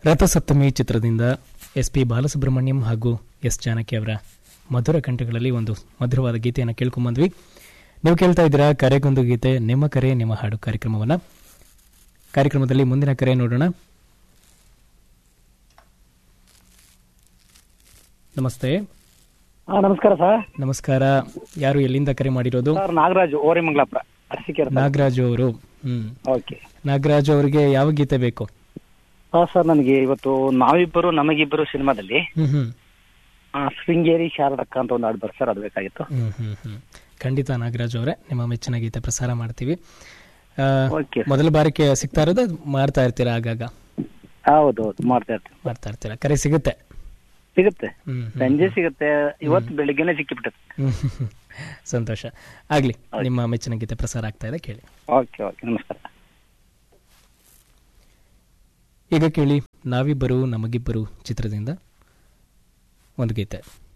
ರಥಸಪ್ತಮಿ ಚಿತ್ರದಿಂದ S P Balasubrahmanyam ಹಾಗೂ S Janaki ಅವರ ಮಧುರ ಕಂಠಗಳಲ್ಲಿ ಒಂದು ಮಧುರವಾದ ಗೀತೆಯನ್ನು ಕೇಳ್ಕೊಂಬಂದ್ವಿ ನೀವು ಕೇಳ್ತಾ ಇದ್ದೀರಾ ಕರೆಗೊಂದು ಗೀತೆ ನಿಮ್ಮ ಕರೆ ನಿಮ್ಮ ಹಾಡು ಕಾರ್ಯಕ್ರಮವನ್ನು ಕಾರ್ಯಕ್ರಮದಲ್ಲಿ ಮುಂದಿನ ಕರೆ ನೋಡೋಣ ನಮಸ್ತೆ ಹಾ ನಮಸ್ಕಾರ ಸರ್ ನಮಸ್ಕಾರ ಯಾರು ಎಲ್ಲಿಂದ ಕರೆ ಮಾಡಿರೋದು ಸರ್ ನಾಗರಾಜು ಓರಿಮಂಗ್ಲಾಪುರ ಅರಸೀಕೆರೆ ಸರ್ ನಾಗರಾಜು ಅವರು ಹ್ಮ್ ಓಕೆ ನಾಗರಾಜು ಅವರಿಗೆ ಯಾವ ಗೀತೆ ಬೇಕು ಹಾ ಸರ್ ನನಗೆ ಇವತ್ತು ನಾವಿಬ್ಬರು ನಮಗಿಬ್ಬರು ಸಿನಿಮಾದಲ್ಲಿ ಹ್ಮ್ ಹ್ಮ್ ಆ, ಶೃಂಗೇರಿ ಶಾರದಕ್ಕ ಅಂತ ಒಂದು ಹಾಡು ಬರ್ ಸರ್ ಅದು ಬೇಕಾಗಿತ್ತು ಹ್ಮ್ ಹ್ಮ್ ಹ್ಮ್ ಖಂಡಿತ ನಾಗರಾಜ್ ಅವರೇ ನಿಮ್ಮ ಮೆಚ್ಚಿನ ಗೀತೆ ಪ್ರಸಾರ ಮಾಡ್ತೀವಿ ಆ, ಓಕೆ ಮೊದಲ ಬಾರಿಗೆ ಸಿಗ್ತಾ ಇರೋದು ಮಾಡ್ತಾ ಇರ್ತೀರಾ ಆಗಾಗ ಹೌದು ಹೌದು ಮಾಡ್ತಾ ಇರ್ತೀನಿ ಮಾಡ್ತಾ ಇರ್ತೀರಾ ಕರೆ ಸಿಗುತ್ತೆ ಸಿಗುತ್ತೆ ಹ್ಮ್ ಹ್ಮ್. ಸಂಜೆ ಸಿಗುತ್ತೆ ಇವತ್ತು ಬೆಳಿಗ್ಗೆನೆ ಸಿಕ್ಕಿಬಿಟ್ಟೆ ಹ್ಮ್ ಹ್ಮ್ ಹ್ಮ್. ಸಂತೋಷ ಆಗ್ಲಿ ನಿಮ್ಮ ಮೆಚ್ಚಿನ ಗೀತೆ ಪ್ರಸಾರ ಆಗ್ತಾ ಇದೆ ಕೇಳಿ ಓಕೆ ಓಕೆ ನಮಸ್ಕಾರ ಈಗ ಕೇಳಿ ನಾವಿಬ್ಬರು ನಮಗಿಬ್ಬರು ಚಿತ್ರದಿಂದ ಒಂದು ಗೀತೆ